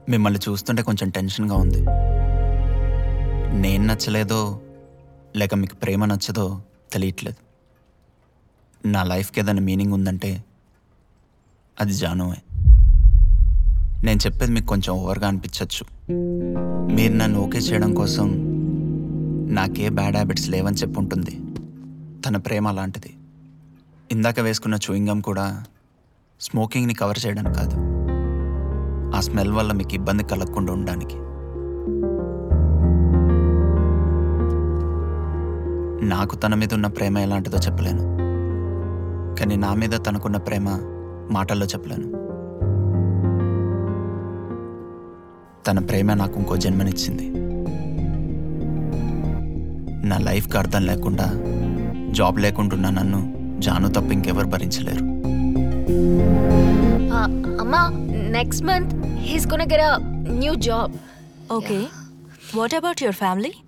మిమ్మల్ని చూస్తుంటే కొంచెం టెన్షన్గా ఉంది నేను నచ్చలేదో లేక మీకు ప్రేమ నచ్చదో తెలియట్లేదు నా లైఫ్కి ఏదైనా మీనింగ్ ఉందంటే అది జానువే నేను చెప్పేది మీకు కొంచెం ఓవర్గా అనిపించవచ్చు మీరు నన్ను ఓకే చేయడం కోసం నాకే బ్యాడ్ హ్యాబిట్స్ లేవని చెప్పి ఉంటుంది తన ప్రేమ అలాంటిది ఇందాక వేసుకున్న చూయింగం కూడా స్మోకింగ్ని కవర్ చేయడానికి కాదు ఆ స్మెల్ వల్ల మీకు ఇబ్బంది కలగకుండా ఉండడానికి నాకు తన మీద ఉన్న ప్రేమ ఎలాంటిదో చెప్పలేను కానీ నా మీద తనకున్న ప్రేమ మాటల్లో చెప్పలేను తన ప్రేమ నాకు ఇంకో జన్మనిచ్చింది నా లైఫ్కి అర్థం లేకుండా జాబ్ లేకుండా నన్ను జాను తప్ప ఇంకెవరు భరించలేరు Uh, అమ్మా next month he's gonna get a new job Okay. What about your family?